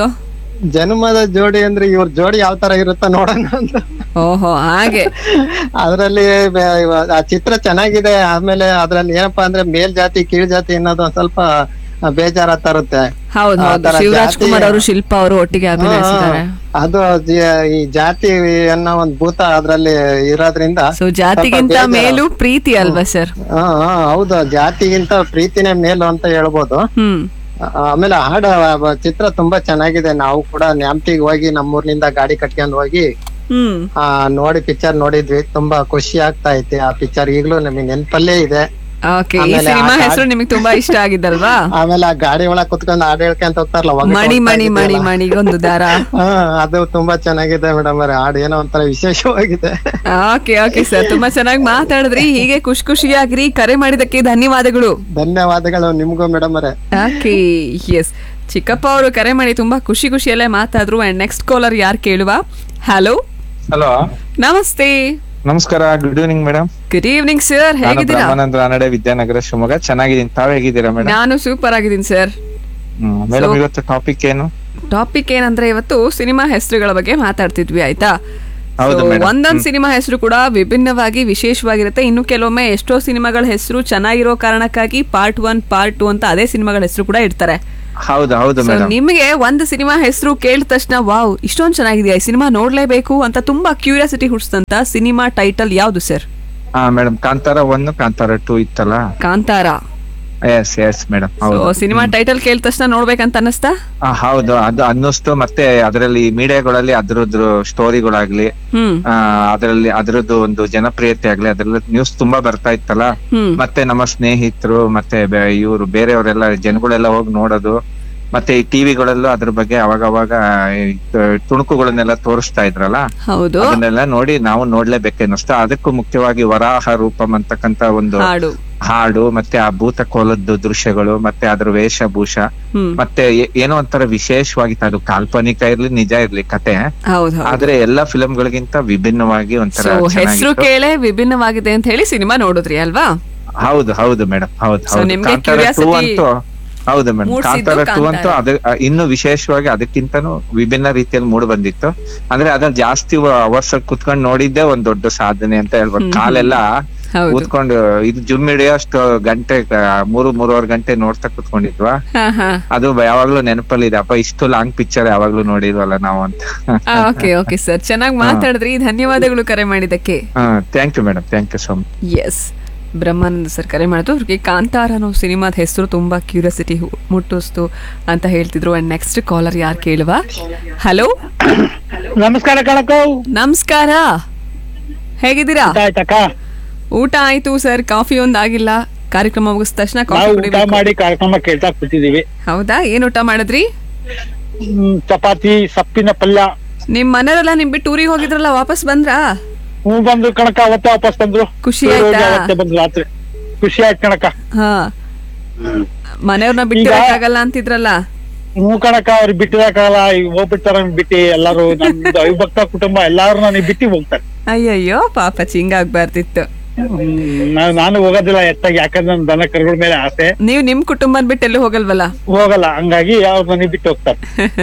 ಜನ್ಮದ ಜೋಡಿ ಅಂದ್ರೆ ಇವ್ರ ಜೋಡಿ ಯಾವ ತರ ಇರುತ್ತ ನೋಡೋಣ ಅಂತ ಓಹೋ ಹಾಗೆ ಅದ್ರಲ್ಲಿ ಬೆ- ಇವ- ಆ ಚಿತ್ರ ಚೆನ್ನಾಗಿದೆ ಆಮೇಲೆ ಅದ್ರಲ್ಲಿ ಏನಪ್ಪಾ ಅಂದ್ರೆ ಮೇಲ್ ಜಾತಿ ಕೀಳ್ ಜಾತಿ ಅನ್ನೋದು ಒಂದ್ ಸ್ವಲ್ಪ ಬೇಜಾರ ತರುತ್ತೆ ಹೌದು ಆ ಹೌದು ತರ ಶಿವರಾಜ್ ಜಾತಿ- ಕುಮಾರ್ ಅವರು ಶಿಲ್ಪ ಅವರು ಒಟ್ಟಿಗೆ ಅಭಿನಯಿಸಿದ್ದಾರೆ ಹಾ, ಅದು ಜಿ- ಈ ಜಾತಿ ಅನ್ನೋ ಒಂದ್ ಭೂತ ಅದ್ರಲ್ಲಿ ಇರೋದ್ರಿಂದ ಸೊ ಜಾತಿಗಿಂತ ಸ್ವಲ್ಪ ಬೇಜಾರು. ಮೇಲೂ ಪ್ರೀತಿ ಅಲ್ವಾ ಸರ್ ಹಾ ಹಾ, ಹೌದು ಜಾತಿಗಿಂತ ಪ್ರೀತಿನೇ ಮೇಲು ಅಂತ ಹೇಳ್ಬೋದು ಹ್ಮ್ ಆ- ಆಮೇಲೆ ಹಾಡ ಆ ಚಿತ್ರ ತುಂಬಾ ಚೆನ್ನಾಗಿದೆ ನಾವು ಕೂಡ ನ್ಯಾಮ್ತಿಗೆ ಹೋಗಿ ನಮ್ಮೂರ್ನಿಂದ ಗಾಡಿ ಕಟ್ಕೊಂಡ್ ಹೋಗಿ ಹ್ಮ್ ಆ ನೋಡಿ ಪಿಕ್ಚರ್ ನೋಡಿದ್ವಿ ತುಂಬಾ ಖುಷಿ ಆಗ್ತಾ ಐತೆ ಆ ಪಿಕ್ಚರ್ ಈಗ್ಲೂ ನಮಗೆ ನೆನ್ಪಲ್ಲೇ ಇದೆ ಓಕೆ ಈ ಆಮೇಲೆ ಸಿನಿಮಾ ಆ ಹೆಸರು ಗಾಡಿ- ನಿಮಗೆ ತುಂಬಾ ಇಷ್ಟ ಆಗಿದ್ದಲ್ವಾ ಆಮೇಲೆ ಆ ಗಾಡಿ ಒಳಗ್ ಕುತ್ಕೊಂಡ್ ಹಾಡ್ ಹೇಳ್ಕೊಂತ ಹೋಗ್ತಾರಲ್ಲ ಒಗಟು ಮಣಿ ಹೋಗ್ತಾ ಮಣಿ ಮಣಿ ಇದೆಯಲ್ಲ. ಮಣಿಗೊಂದು ದಾರ ಹಾ ಅದು ತುಂಬಾ ಚೆನ್ನಾಗಿದೆ ಮೇಡಮ್ ಅವ್ರೆ ಹಾಡು ಏನೋ ಒಂಥರ ವಿಶೇಷವಾಗಿದೆ ಓಕೆ ಓಕೆ ಸರ್ ತುಂಬಾ ಚೆನ್ನಾಗಿ ಮಾತಾಡಿದ್ರಿ ಹೀಗೆ ಖುಷಿ ಖುಷಿಯಾಗ್ರಿ ಕರೆ ಮಾಡಿದಕ್ಕೆ ಧನ್ಯವಾದಗಳು ಧನ್ಯವಾದಗಳು ನಿಮ್ಗೂ ಮೇಡಮ್ ಅವರೇ ಓಕೆ ಎಸ್ ಚಿಕ್ಕಪ್ಪ ಅವರು ಕರೆ ಮಾಡಿ ತುಂಬಾ ಖುಷಿ ಖುಷಿಯಲ್ಲೇ ಮಾತಾದ್ರು ಅಂಡ್ ನೆಕ್ಸ್ಟ್ ಕಾಲರ್ ಯಾರು ಕೇಳುವ ಹಲೋ ಹಲೋ ನಮಸ್ತೆ ನಮಸ್ಕಾರ good evening madam good evening sir ನಾನು ಹೇಗಿದ್ದೀರಾ ಬ್ರಹ್ಮಾನಂದ ರಾನಡೆ ವಿದ್ಯಾನಗರ ಶಿವಮೊಗ್ಗ ಚೆನ್ನಾಗಿದ್ದೀನಿ ತಾವ್ ಹೇಗಿದ್ದೀರಾ ಮೇಡಮ್ ನಾನು ಸೂಪರ್ ಆಗಿದ್ದೀನಿ ಸರ್ ಮೇಡಮ್ So- ಇವತ್ತು ಟಾಪಿಕ್ ಏನು ಟಾಪಿಕ್ ಏನಂದ್ರೆ ಇವತ್ತು ಸಿನಿಮಾ ಹೆಸರುಗಳ ಬಗ್ಗೆ ಮಾತಾಡ್ತಿದ್ವಿ ಆಯ್ತಾ ಹೌದು So, madam. ಒಂದೊಂದ್ ಹ್ಮ್. ಸಿನಿಮಾ ಹೆಸರು ಕೂಡ ವಿಭಿನ್ನವಾಗಿ ವಿಶೇಷವಾಗಿರುತ್ತೆ ಇನ್ನು ಕೆಲವೊಮ್ಮೆ ಎಷ್ಟೋ ಸಿನಿಮಾಗಳ ಹೆಸರು ಚೆನ್ನಾಗಿರೋ ಕಾರಣಕ್ಕಾಗಿ ಪಾರ್ಟ್ ಒನ್ ಪಾರ್ಟ್ ಟು ಅಂತ ಅದೇ ಸಿನಿಮಾಗಳ ಹೆಸರು ಕೂಡ ಇಡ್ತಾರೆ ಹೌದು ಹೌದು So, ಮೇಡಮ್ ನಿಮಗೆ ಒಂದು ಸಿನಿಮಾ ಹೆಸರು ಕೇಳಿದ ತಕ್ಷಣ ವಾವ್ ಇಷ್ಟೊಂದು ಚೆನ್ನಾಗಿದೆಯಾ ಈ ಸಿನಿಮಾ ನೋಡ್ಲೇಬೇಕು ಅಂತ ತುಂಬಾ ಕ್ಯೂರಿಯಾಸಿಟಿ ಹುಟ್ಟಿಸಿದಂತ ಸಿನಿಮಾ ಟೈಟಲ್ ಯಾವ್ದು ಸರ್ ಹಾ madam Kantara one Kantara two ಇತ್ತಲ್ಲ ಕಾಂತಾರ ಎಸ್ ಎಸ್ ಮೇಡಮ್ ಹೌದು ಸಿನಿಮಾ ಟೈಟಲ್ ಕೇಳಿದ ತಕ್ಷಣ ನೋಡ್ಬೇಕಂತ ಅನ್ನಿಸ್ತಾ ಆ, ಹೌದು ಅದು ಅನ್ನಿಸ್ತು ಮತ್ತೆ ಅದರಲ್ಲಿ ಮೀಡಿಯಾಗಳಲ್ಲಿ ಅದ್ರದ್ದು ಸ್ಟೋರಿಗಳಾಗ್ಲಿ ಹ್ಮ್ ಆ ಅದರಲ್ಲಿ ಅದ್ರದ್ದು ಒಂದು ಜನಪ್ರಿಯತೆ ಆಗ್ಲಿ ಅದ್ರಲ್ಲಿ ನ್ಯೂಸ್ ತುಂಬಾ ಬರ್ತಾ ಇತ್ತಲ್ಲ ಹ್ಮ್. ಮತ್ತೆ ನಮ್ಮ ಸ್ನೇಹಿತರು ಮತ್ತೆ ಇವರು ಬೇರೆಯವರೆಲ್ಲ ಜನಗಳೆಲ್ಲ ಹೋಗಿ ನೋಡೋದು ಮತ್ತೆ ಈ ಟಿವಿಗಳಲ್ಲೂ ಅದ್ರ ಬಗ್ಗೆ ಅವಾಗ ಅವಾಗ ಈ ತ- ತುಣುಕುಗಳನ್ನೆಲ್ಲ ತೋರಿಸ್ತಾ ಇದ್ರಲ್ಲ ಹೌದು ಅದನ್ನೆಲ್ಲ ನೋಡಿ ನಾವು ನೋಡ್ಲೇಬೇಕನ್ನಿಸ್ತು ಅದಕ್ಕೂ ಮುಖ್ಯವಾಗಿ ವರಾಹ ರೂಪಂ ಅಂತಕ್ಕಂತ ಒಂದು ಹಾಡು ಹಾಡು ಮತ್ತೆ ಆ ಭೂತ ಕೋಲದ್ದು ದೃಶ್ಯಗಳು ಮತ್ತೆ ಅದ್ರ ವೇಷಭೂಷ ಹ್ಮ್ ಮತ್ತೆ ಏ- ಏನೋ ಒಂಥರ ವಿಶೇಷವಾಗಿತ್ತು ಅದು ಕಾಲ್ಪನಿಕ ಇರ್ಲಿ ನಿಜ ಇರ್ಲಿ ಕತೆ ಹೌದು ಆದ್ರೆ ಎಲ್ಲಾ ಫಿಲಂಗಳಿಗಿಂತ ವಿಭಿನ್ನವಾಗಿ ಒಂಥರ ಸೊ ಹೆಸರು ಚೆನ್ನಾಗಿತ್ತು. ಕೇಳೇ ವಿಭಿನ್ನವಾಗಿದೆ ಅಂತ ಹೇಳಿ ಸಿನಿಮಾ ನೋಡಿದ್ರಿ ಅಲ್ವಾ ಹೌದು ಹೌದು ಮೇಡಮ್ ಹೌದು So, ಹೌದು ನಿಮ್ಗೆ ಕಾಂತಾರ ಟೂ curiosity ಅಂತೂ ಹೌದು ಮೇಡಮ್ ಮೂಡ್ಸಿದ್ದು ಕಾಂತಾರ ಟೂ ಅಂತೂ ಕಾಂತಾರ. ಅದ ಅ- ಇನ್ನು ವಿಶೇಷವಾಗಿ ಅದಕ್ಕಿಂತನೂ ವಿಭಿನ್ನ ರೀತಿಯಲ್ಲಿ ಮೂಡ್ ಬಂದಿತ್ತು ಅಂದ್ರೆ ಅದ್ರಲ್ಲಿ ಜಾಸ್ತಿ ಅವರ್ಸ್ ಕುತ್ಕೊಂಡು ನೋಡಿದ್ದೆ ಒಂದ್ ದೊಡ್ಡ ಸಾಧನೆ ಅಂತ ಹೇಳ್ಬೋದು ಹ್ಮ್. ಕಾಲೆಲ್ಲ ಹೌದು. ಕೂತ್ಕೊಂಡು ಇದು ಜುಮ್ ಹಿಡಿಯೋಷ್ಟು ಗಂಟೆ ಆ, ಮೂರು ಮೂರುವರೆ ಗಂಟೆ ನೋಡ್ತಾ ಕುತ್ಕೊಂಡಿದ್ವಾ ಹಾ ಹಾ ಅದು ಯಾವಾಗ್ಲೂ ನೆನಪಲ್ಲಿದೆ ಅಪ್ಪ ಇಷ್ಟು ಲಾಂಗ್ ಪಿಕ್ಚರ್ ಯಾವಾಗ್ಲೂ ನೋಡಿದ್ವಲ್ಲ ನಾವು ಅಂತ ಓಕೆ ಓಕೆ ಸರ್ ಚೆನ್ನಾಗಿ ಮಾತಾಡಿದ್ರಿ ಧನ್ಯವಾದಗಳು ಕರೆ ಮಾಡಿದ್ದಕ್ಕೆ thank you madam thank you so much yes Brahmananda sir ಕರೆ ಮಾಡಿದ್ರು ಅವ್ರಿಗೆ ಕಾಂತಾರ ಅನ್ನೋ ಸಿನಿಮಾದ ಹೆಸರು ತುಂಬಾ ಕ್ಯೂರಿಯಾಸಿಟಿ ಮುಟ್ಟಿಸ್ತು ಅಂತ ಹೇಳ್ತಿದ್ರು ಅಂಡ್ ನೆಕ್ಸ್ಟ್ ಕಾಲರ್ ಯಾರು ಕೇಳುವ ಹಲೋ ನಮಸ್ಕಾರ ಕಣಕೋ ನಮಸ್ಕಾರ ಹೇಗಿದ್ದೀರಾ ಆಯ್ತಕ್ಕ ಊಟ ಆಯ್ತು ಸರ್ ಕಾಫಿ ಒಂದ್ ಆಗಿಲ್ಲ ಕಾರ್ಯಕ್ರಮ ಮುಗಿದ ತಕ್ಷಣ ನಾವು ಕಾಫಿ ಊಟ ಕುಡಿಬೇಕು ಮಾಡಿ ಕಾರ್ಯಕ್ರಮ ಕೇಳ್ತಾ ಕೂತಿದೀವಿ ಹೌದಾ ಏನ್ ಊಟ ಮಾಡಿದ್ರಿ ಹ್ಮ್, ಚಪಾತಿ ಸಪ್ಪಿನ ಪಲ್ಯ ನಿಮ್ ಮನೆಯವರೆಲ್ಲ ನಿಮ್ ಬಿಟ್ಟು ಊರಿಗೆ ಹೋಗಿದ್ರಲ್ಲ ವಾಪಸ್ ಬಂದ್ರಾ ಹ್ಞೂ ಬಂದ್ರು ಕಣಕ ಅವತ್ತೇ ವಾಪಸ್ ಬಂದ್ರು ಖುಷಿ ಊರಿಗೆ ಹೋಗಿ ಆಯ್ತಾ? ಅವತ್ತೇ ಬಂದ್ರು ರಾತ್ರಿ ಖುಷಿ ಆಯ್ತು ಕಣಕ ಹಾ ಮನೆಯವ್ರನ್ನ ಬಿಟ್ಟಿರಕ್ಕಾಗಲ್ಲ ಅಂತಿದ್ರಲ್ಲ ಹ್ಞೂ ಕಣಕ ಅವ್ರಿಗೆ ಬಿಟ್ಟಿರಕ್ಕಾಗಲ್ಲ ಈಗ ಹೋಗ್ಬಿಡ್ತಾರ ಬಿಟ್ಟು ಎಲ್ಲಾರು ನಮ್ದು ಅವಿಭಕ್ತ ಕುಟುಂಬ ಎಲ್ಲಾರು ನನಗೆ ಬಿಟ್ಟು ಹೋಗ್ತಾರೆ ಅಯ್ಯಯ್ಯೋ ಪಾಪ ಚಿಂಗಾಗ್ಬಾರ್ದಿತ್ತು ಹ್ಮ್, ನಾ- ನಾನು ಹೋಗೋದಿಲ್ಲ ಎತ್ತಾಗಿ ಯಾಕಂದ್ರೆ ನನ್ ದನ ಕರುಗಳ ಮೇಲೆ ಆಸೆ ನೀವ್ ನಿಮ್ ಕುಟುಂಬನ್ ಬಿಟ್ಟು ಎಲ್ಲೂ ಹೋಗಲ್ವಲ್ಲ ಹೋಗಲ್ಲ ಹಂಗಾಗಿ ಅವ್ರು ನನಗೆ ಬಿಟ್ಟು ಹೋಗ್ತಾರೆ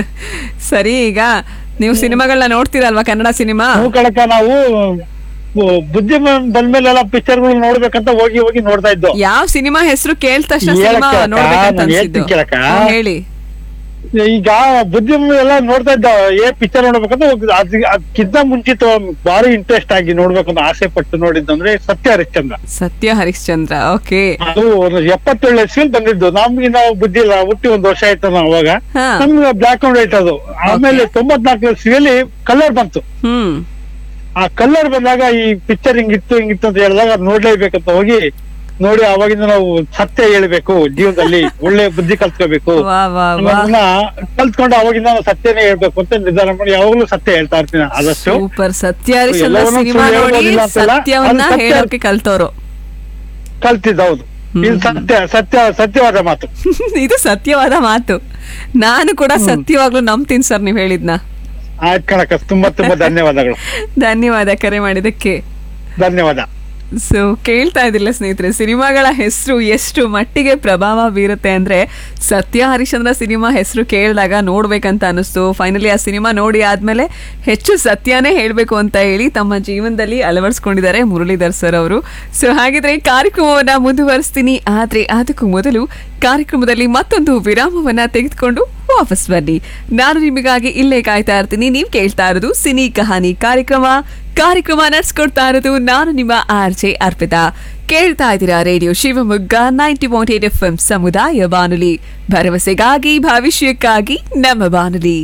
ಸರಿ ಈಗ ನೀವು ಸಿನಿಮಾಗಳನ್ನ ನೋಡ್ತೀರಲ್ವಾ ಕನ್ನಡ ಸಿನಿಮಾ ಹ್ಞೂ ಕಣಕ ನಾವು ಬು- ಬುದ್ಧಿ ಬ- ಬಂದ್ಮೇಲೆಲ್ಲ ಪಿಕ್ಚರ್ಗಳು ನೋಡ್ಬೇಕಂತ ಹೋಗಿ ಹೋಗಿ ನೋಡ್ತಾ ಇದ್ದು ಯಾವ ಸಿನಿಮಾ ಹೆಸರು ಕೇಳಿದ ತಕ್ಷಣ ಸಿನಿಮಾ ಹೇಳಕ್ಕ ಅಕ್ಕ, ನೋಡ್ಬೇಕಂತ ನಾನ್ ಅನ್ಸಿದ್ದು ಹೇಳ್ತೀನಿ ಕೇಳಕ್ಕ. ಹಾ, ಹೇಳಿ ಈಗ ಬುದ್ಧಿ ಎಲ್ಲ ನೋಡ್ತಾ ಇದ್ದ ಏ ಪಿಕ್ಚರ್ ನೋಡ್ಬೇಕಂತ ಹೋಗಿದ್ದು. ಅದ್ ಅದಕ್ಕಿಂತ ಮುಂಚಿತ ಭಾರಿ ಇಂಟ್ರೆಸ್ಟ್ ಆಗಿ ನೋಡ್ಬೇಕಂತ ಆಸೆ ಪಟ್ಟು ನೋಡಿದ್ದಂದ್ರೆ ಸತ್ಯ ಹರಿಶ್ಚಂದ್ರ ಸತ್ಯ ಹರಿಶ್ಚಂದ್ರ ಓಕೆ ಅದು ಒಂದು ಎಪ್ಪತ್ತೇಳು ಎಸ್ವಿಲ್ ಬಂದಿದ್ದು ನಮ್ಗೆ ನಾವು ಬುದ್ಧಿ ಇಲ್ಲ ಹುಟ್ಟಿ ಒಂದ್ ವರ್ಷ ಆಯ್ತು ನಾವು ಅವಾಗ ಹಾ. ನಮ್ಗೆ ಬ್ಲಾಕ್ ಅಂಡ್ ವೈಟ್ ಅದು ಆಮೇಲೆ ತೊಂಬತ್ನಾಲ್ಕು ಎಸ್ವಿಯಲ್ಲಿ ಕಲರ್ ಬಂತು ಹ್ಮ್ ಆ ಕಲರ್ ಬಂದಾಗ ಈ ಪಿಕ್ಚರ್ ಹಿಂಗಿತ್ತು ಹಿಂಗಿತ್ತು ಅಂತ ಹೇಳಿದಾಗ ಅದ್ ನೋಡ್ಲೇಬೇಕಂತ ಹೋಗಿ ನೋಡಿ ಅವಾಗಿಂದ ನಾವು ಸತ್ಯ ಹೇಳ್ಬೇಕು ಜೀವನದಲ್ಲಿ ಒಳ್ಳೆ ಬುದ್ಧಿ ಕಲ್ತ್ಕೋಬೇಕು ವಾ ವಾ ವಾ ಅನ್ನೋದನ್ನ ಕಲ್ತ್ಕೊಂಡು ಅವಾಗಿಂದ ನಾವು ಸತ್ಯನೇ ಹೇಳ್ಬೇಕು ಅಂತ ನಿರ್ಧಾರ ಮಾಡಿ ಯಾವಾಗ್ಲೂ ಸತ್ಯ ಹೇಳ್ತಾ ಇರ್ತೀನಿ ಆದಷ್ಟು ಸೂಪರ್ ಸತ್ಯ ಹರಿಶ್ಚಂದ್ರ ಎಲ್ಲವನ್ನೂ ಸಿನಿಮಾ ಸುಳ್ಳು ನೋಡಿ ಹೇಳೋದಿಲ್ಲ ಅಂತಲ್ಲ, ಸತ್ಯವನ್ನ ಅದು ಸತ್ಯ- ಹೇಳೋಕೆ ಕಲ್ತವ್ರು ಕಲ್ತಿದ್ದ ಹೌದು ಇದು ಸತ್ಯ ಸತ್ಯ ಸತ್ಯವಾದ ಮಾತು ಇದು ಸತ್ಯವಾದ ಮಾತು ನಾನು ಕೂಡ ಸತ್ಯವಾಗ್ಲೂ ನಂಬ್ತೀನಿ ಸರ್ ನೀವ್ ಹೇಳಿದ್ನ ಆಯ್ತು ಕಣಕ ತುಂಬಾ ತುಂಬಾ ಧನ್ಯವಾದಗಳು ಧನ್ಯವಾದ ಕರೆ ಮಾಡಿದಕ್ಕೆ ಧನ್ಯವಾದ ಸೊ ಕೇಳ್ತಾ ಇದ್ದಿಲ್ಲ ಸ್ನೇಹಿತರೆ ಸಿನಿಮಾಗಳ ಹೆಸರು ಎಷ್ಟು ಮಟ್ಟಿಗೆ ಪ್ರಭಾವ ಬೀರುತ್ತೆ ಅಂದ್ರೆ ಸತ್ಯ ಹರಿಶ್ಚಂದ್ರ ಸಿನಿಮಾ ಹೆಸರು ಕೇಳಿದಾಗ ನೋಡ್ಬೇಕಂತ ಅನಿಸ್ತು ಫೈನಲಿ ಆ ಸಿನಿಮಾ ನೋಡಿ ಆದ್ಮೇಲೆ ಹೆಚ್ಚು ಸತ್ಯನೇ ಹೇಳಬೇಕು ಅಂತ ಹೇಳಿ ತಮ್ಮ ಜೀವನದಲ್ಲಿ ಅಳವಡಿಸ್ಕೊಂಡಿದ್ದಾರೆ ಮುರಳೀಧರ್ ಸರ್ ಅವರು ಸೊ ಹಾಗಿದ್ರೆ ಕಾರ್ಯಕ್ರಮವನ್ನ ಮುಂದುವರಿಸ್ತೀನಿ ಆದ್ರೆ ಅದಕ್ಕೂ ಮೊದಲು ಕಾರ್ಯಕ್ರಮದಲ್ಲಿ ಮತ್ತೊಂದು ವಿರಾಮವನ್ನ ತೆಗೆದುಕೊಂಡು ವಾಪಸ್ ಬನ್ನಿ ನಾನು ನಿಮಗಾಗಿ ಇಲ್ಲೇ ಕಾಯ್ತಾ ಇರ್ತೀನಿ ನೀವು ಕೇಳ್ತಾ ಇರೋದು ಸಿನಿ ಕಹಾನಿ ಕಾರ್ಯಕ್ರಮ ಕಾರ್ಯಕ್ರಮ ನಡೆಸ್ಕೊಡ್ತಾ ಇರೋದು ನಾನು ನಿಮ್ಮ ಆರ್ ಜೆ ಅರ್ಪಿತಾ ಕೇಳ್ತಾ ಇದ್ದೀರಾ radio Shivamogga ninety point eight F M ಸಮುದಾಯ ಬಾನುಲಿ ಭರವಸೆಗಾಗಿ ಭವಿಷ್ಯಕ್ಕಾಗಿ ನಮ್ಮ ಬಾನುಲಿ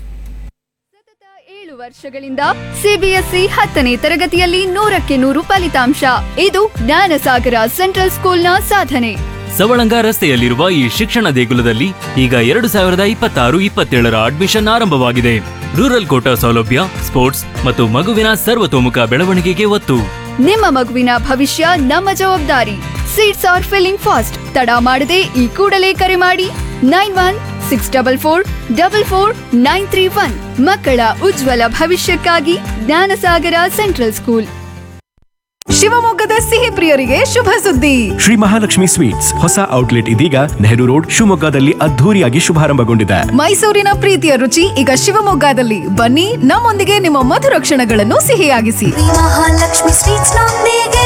ಏಳು ವರ್ಷಗಳಿಂದ ಸಿಬಿಎಸ್ಇ ಹತ್ತನೇ ತರಗತಿಯಲ್ಲಿ ನೂರಕ್ಕೆ ನೂರು ಫಲಿತಾಂಶ ಇದು ಜ್ಞಾನಸಾಗರ ಸೆಂಟ್ರಲ್ ಸ್ಕೂಲ್ನ ಸಾಧನೆ ಸವಳಂಗ ರಸ್ತೆಯಲ್ಲಿರುವ ಈ ಶಿಕ್ಷಣ ದೇಗುಲದಲ್ಲಿ ಈಗ ಎರಡು ಸಾವಿರದ ಇಪ್ಪತ್ತಾರು ಇಪ್ಪತ್ತೇಳರ ಅಡ್ಮಿಷನ್ ಆರಂಭವಾಗಿದೆ ರೂರಲ್ ಕೋಟಾ ಸೌಲಭ್ಯ ಸ್ಪೋರ್ಟ್ಸ್ ಮತ್ತು ಮಗುವಿನ ಸರ್ವತೋಮುಖ ಬೆಳವಣಿಗೆಗೆ ಒತ್ತು ನಿಮ್ಮ ಮಗುವಿನ ಭವಿಷ್ಯ ನಮ್ಮ ಜವಾಬ್ದಾರಿ ಸೀಟ್ಸ್ ಆರ್ ಫಿಲ್ಲಿಂಗ್ ಫಾಸ್ಟ್ ತಡ ಮಾಡದೆ ಈ ಕೂಡಲೇ ಕರೆ ಮಾಡಿ nine one six double four double four nine three one ಮಕ್ಕಳ ಉಜ್ವಲ ಭವಿಷ್ಯಕ್ಕಾಗಿ ಜ್ಞಾನಸಾಗರ ಸೆಂಟ್ರಲ್ ಸ್ಕೂಲ್ ಶಿವಮೊಗ್ಗದ ಸಿಹಿ ಪ್ರಿಯರಿಗೆ ಶುಭ ಸುದ್ದಿ ಶ್ರೀ ಮಹಾಲಕ್ಷ್ಮಿ ಸ್ವೀಟ್ಸ್ ಹೊಸ ಔಟ್ಲೆಟ್ ಇದೀಗ ನೆಹರು ರೋಡ್ ಶಿವಮೊಗ್ಗದಲ್ಲಿ ಅದ್ಧೂರಿಯಾಗಿ ಶುಭಾರಂಭಗೊಂಡಿದೆ ಮೈಸೂರಿನ ಪ್ರೀತಿಯ ರುಚಿ ಈಗ ಶಿವಮೊಗ್ಗದಲ್ಲಿ ಬನ್ನಿ ನಮ್ಮೊಂದಿಗೆ ನಿಮ್ಮ ಮಧುರ ಕ್ಷಣಗಳನ್ನು ಸಿಹಿಯಾಗಿಸಿ ಮಹಾಲಕ್ಷ್ಮಿ ಸ್ವೀಟ್ಸ್ ನೊಂದಿಗೆ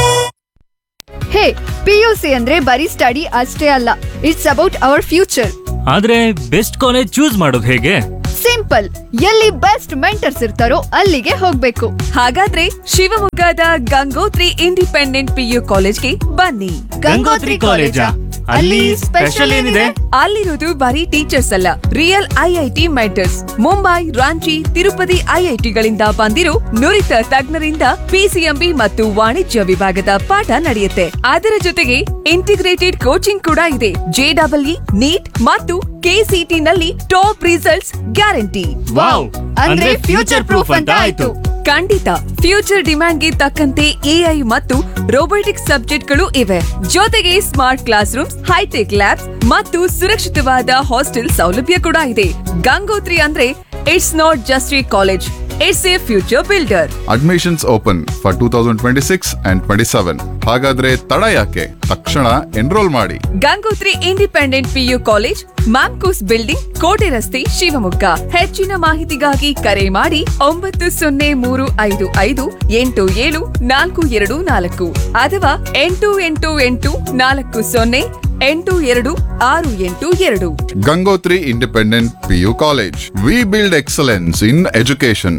ಹೇ ಪಿಯುಸಿ ಅಂದ್ರೆ ಬರೀ ಸ್ಟಡಿ ಅಷ್ಟೇ ಅಲ್ಲ ಇಟ್ಸ್ ಅಬೌಟ್ ಅವರ್ ಫ್ಯೂಚರ್ ಆದ್ರೆ ಬೆಸ್ಟ್ ಕಾಲೇಜ್ ಚೂಸ್ ಮಾಡೋದು ಹೇಗೆ ಸಿಂಪಲ್ ಎಲ್ಲಿ ಬೆಸ್ಟ್ ಮೆಂಟರ್ಸ್ ಇರ್ತಾರೋ ಅಲ್ಲಿಗೆ ಹೋಗ್ಬೇಕು ಹಾಗಾದ್ರೆ ಶಿವಮೊಗ್ಗದ ಗಂಗೋತ್ರಿ ಇಂಡಿಪೆಂಡೆಂಟ್ ಪಿಯು ಕಾಲೇಜ್ಗೆ ಬನ್ನಿ ಗಂಗೋತ್ರಿ ಕಾಲೇಜಾ? ಅಲ್ಲಿ ಸ್ಪೆಷಲ್ ಏನಿದೆ? ಅಲ್ಲಿರೋದು ಬರೀ ಟೀಚರ್ಸ್ ಅಲ್ಲ real IIT mentors Mumbai Ranchi Tirupati ಐಐಟಿಗಳಿಂದ ಬಂದಿರೋ ನುರಿತ ತಜ್ಞರಿಂದ ಪಿಸಿಎಂಬಿ ಮತ್ತು ವಾಣಿಜ್ಯ ವಿಭಾಗದ ಪಾಠ ನಡೆಯುತ್ತೆ ಅದರ ಜೊತೆಗೆ ಇಂಟಿಗ್ರೇಟೆಡ್ ಕೋಚಿಂಗ್ ಕೂಡ ಇದೆ ಜೆಡಬ್ಲ್ಇ ನೀಟ್ ಮತ್ತು ಕೆಸಿಟಿ ನಲ್ಲಿ ಟಾಪ್ ರಿಸಲ್ಟ್ಸ್ ಗ್ಯಾರಂಟಿ ವಾವ್! ಅಂದ್ರೆ future proof ಅಂತ ಆಯ್ತು. ಖಂಡಿತ ಫ್ಯೂಚರ್ ಡಿಮ್ಯಾಂಡ್ಗೆ ತಕ್ಕಂತೆ ಎಐ ಮತ್ತು ರೋಬೋಟಿಕ್ಸ್ ಸಬ್ಜೆಕ್ಟ್ಗಳು ಇವೆ ಜೊತೆಗೆ smart class rooms hitech labs ಮತ್ತು ಸುರಕ್ಷಿತವಾದ ಹಾಸ್ಟೆಲ್ ಸೌಲಭ್ಯ ಕೂಡ ಇದೆ ಗಂಗೋತ್ರಿ ಅಂದ್ರೆ it's not just a college it's a future builder admissions open for two thousand twenty six and twenty seven ಹಾಗಾದ್ರೆ ತಡ ಯಾಕೆ ತಕ್ಷಣ ಎನ್ರೋಲ್ ಮಾಡಿ Gangotri independent PU college MAMCOS building ಕೋಟೆ ರಸ್ತೆ ಶಿವಮೊಗ್ಗ ಹೆಚ್ಚಿನ ಮಾಹಿತಿಗಾಗಿ ಕರೆ ಮಾಡಿ ಒಂಬತ್ತು ಸೊನ್ನೆ ಮೂರು ಐದು ಐದು ಎಂಟು ಏಳು ನಾಲ್ಕು ಎರಡು ನಾಲ್ಕು ಅಥವಾ ಎಂಟು ಎಂಟು ಎಂಟು ನಾಲ್ಕು ಸೊನ್ನೆ ಎಂಟು ಎರಡು ಆರು ಎಂಟು ಎರಡು Gangotri independent PU college we build excellence in education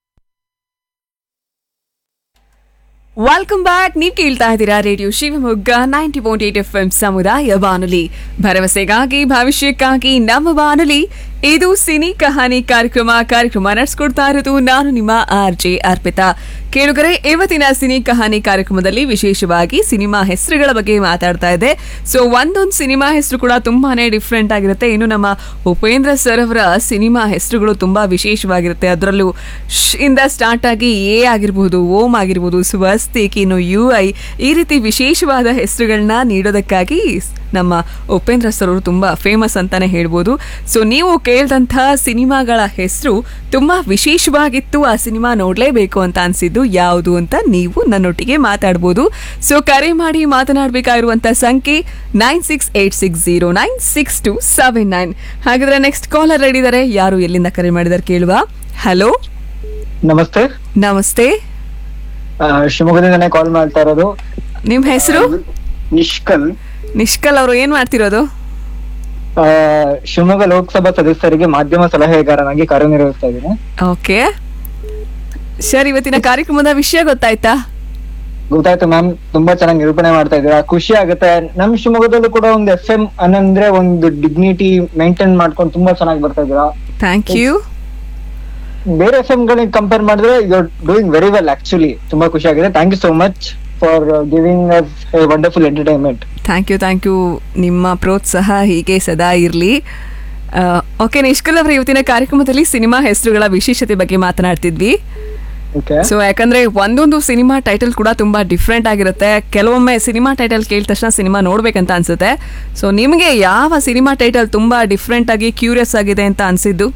welcome back ನೀವು ಕೇಳ್ತಾ ಇದ್ದೀರಾ radio Shivamogga ninety point eight F M ಸಮುದಾಯ ಬಾನುಲಿ ಭರವಸೆಗಾಗಿ ಭವಿಷ್ಯಕ್ಕಾಗಿ ನಮ್ಮ ಬಾನುಲಿ ಇದು ಸಿನಿ ಕಹಾನಿ ಕಾರ್ಯಕ್ರಮ ಕಾರ್ಯಕ್ರಮ ನಡೆಸ್ಕೊಡ್ತಾ ಇರೋದು ನಾನು ನಿಮ್ಮ ಆರ್ ಜೆ ಅರ್ಪಿತಾ ಕೇಳುಗರೆ ಇವತ್ತಿನ ಸಿನಿ ಕಹಾನಿ ಕಾರ್ಯಕ್ರಮದಲ್ಲಿ ವಿಶೇಷವಾಗಿ ಸಿನಿಮಾ ಹೆಸರುಗಳ ಬಗ್ಗೆ ಮಾತಾಡ್ತಾ ಇದೆ ಸೊ ಒಂದೊಂದು ಸಿನಿಮಾ ಹೆಸರು ಕೂಡ ತುಂಬಾನೇ ಡಿಫ್ರೆಂಟ್ ಆಗಿರುತ್ತೆ ಇನ್ನು ನಮ್ಮ ಉಪೇಂದ್ರ ಸರ್ ಅವರ ಸಿನಿಮಾ ಹೆಸರುಗಳು ತುಂಬಾ ವಿಶೇಷವಾಗಿರುತ್ತೆ ಅದರಲ್ಲೂ ಶ್ ಇಂದ ಸ್ಟಾರ್ಟ್ ಆಗಿ ಎ ಆಗಿರ್ಬೋದು ಓಂ ಆಗಿರ್ಬೋದು ಸ್ವಸ್ತಿಕ್ ಇನ್ನು ಯು ಐ ಈ ರೀತಿ ವಿಶೇಷವಾದ ಹೆಸರುಗಳನ್ನ ನೀಡೋದಕ್ಕಾಗಿ ನಮ್ಮ ಉಪೇಂದ್ರ ಸರ್ ಅವರು ತುಂಬಾ ಫೇಮಸ್ ಅಂತಾನೆ ಹೇಳ್ಬೋದು ಸೊ ನೀವು ಕೇಳಿದಂಥ ಸಿನಿಮಾಗಳ ಹೆಸರು ತುಂಬಾ ವಿಶೇಷವಾಗಿತ್ತು ಆ ಸಿನಿಮಾ ನೋಡ್ಲೇಬೇಕು ಅಂತ ಅನ್ಸಿದ್ದು ಯಾವುದು ಅಂತ ನೀವು ನನ್ನೊಟ್ಟಿಗೆ ಮಾತಾಡ್ಬೋದು ಸೊ ಕರೆ ಮಾಡಿ ಮಾತನಾಡಬೇಕಾಗಿರುವಂತ ಸಂಖ್ಯೆ nine six eight six zero nine six two seven nine ಹಾಗಾದ್ರೆ ನೆಕ್ಸ್ಟ್ ಕಾಲರ್ ರೆಡಿ ಇದ್ದಾರೆ ಯಾರು ಎಲ್ಲಿಂದ ಕರೆ ಮಾಡಿದಾರೆ ಕೇಳುವ ಹಲೋ ನಮಸ್ತೆ ನಮಸ್ತೆ ಆ, ಶಿವಮೊಗ್ಗದಿಂದನೇ ಕಾಲ್ ಮಾಡ್ತಾ ಇರೋದು ನಿಮ್ ಹೆಸರು ನಿಷ್ಕಲ್ ನಿಷ್ಕಲ್ ಅವರು ಏನ್ ಮಾಡ್ತಿರೋದು ಆ, ಶಿವಮೊಗ್ಗ ಲೋಕಸಭಾ ಸದಸ್ಯರಿಗೆ ಮಾಧ್ಯಮ ಸಲಹೆಗಾರನಾಗಿ ಕಾರ್ಯನಿರ್ವಹಿಸ್ತಾ ಇದ್ದೀನಿ ಓಕೆ ಸರ್ ಇವತ್ತಿನ ಕಾರ್ಯಕ್ರಮದ ವಿಷಯ ಗೊತ್ತಾಯ್ತಾ ಗೊತ್ತಾಯ್ತು ಮ್ಯಾಮ್ ತುಂಬಾ ಚೆನ್ನಾಗಿ ನಿರೂಪಣೆ ಮಾಡ್ತಾ ಇದ್ದೀರಾ ಖುಷಿ ಆಗುತ್ತೆ ನಮ್ ಶಿವಮೊಗ್ಗದಲ್ಲೂ ಕೂಡ ಒಂದು ಎಫ್ ಎಂ ಅನ್ನಂದ್ರೆ ಒಂದು ಡಿಗ್ನಿಟಿ ಮೇಂಟೈನ್ ಮಾಡ್ಕೊಂಡು ತುಂಬಾ ಚೆನ್ನಾಗಿ ಬರ್ತಾ ಇದ್ದೀರಾ ಥ್ಯಾಂಕ್ ಯು ಬೇರೆ ಎಫ್ ಎಂ ಗಳಿಗೆ ಕಂಪೇರ್ ಮಾಡಿದ್ರೆ you doing very well actually ತುಂಬಾ ಖುಷಿ ಆಗಿದೆ thank you so much for giving us a wonderful entertainment thank you thank you ನಿಮ್ಮ ಪ್ರೋತ್ಸಾಹ ಹೀಗೆ ಸದಾ ಇರಲಿ ಓಕೆ ನಿಷ್ಕಲ್ ಅವರ ಇವತ್ತಿನ ಕಾರ್ಯಕ್ರಮದಲ್ಲಿ ಸಿನಿಮಾ ಹೆಸರುಗಳ ವಿಶೇಷತೆ ಬಗ್ಗೆ ಮಾತನಾಡ್ತಿದ್ವಿ ಸೊ ಯಾಕಂದ್ರೆ ಒಂದೊಂದು ಸಿನಿಮಾ ಟೈಟಲ್ ಕೂಡ ತುಂಬಾ ಡಿಫ್ರೆಂಟ್ ಆಗಿರುತ್ತೆ ಕೆಲವೊಮ್ಮೆ ಸಿನಿಮಾ ಟೈಟಲ್ ಕೇಳಿದ ತಕ್ಷಣ ಸಿನಿಮಾ ನೋಡ್ಬೇಕಂತ ಅನ್ಸುತ್ತೆ ಸೊ ನಿಮಗೆ ಯಾವ ಸಿನಿಮಾ ಟೈಟಲ್ ತುಂಬಾ ಡಿಫ್ರೆಂಟ್ ಆಗಿ ಕ್ಯೂರಿಯಸ್ ಆಗಿದೆ ಅಂತ ಅನ್ಸಿದ್ದು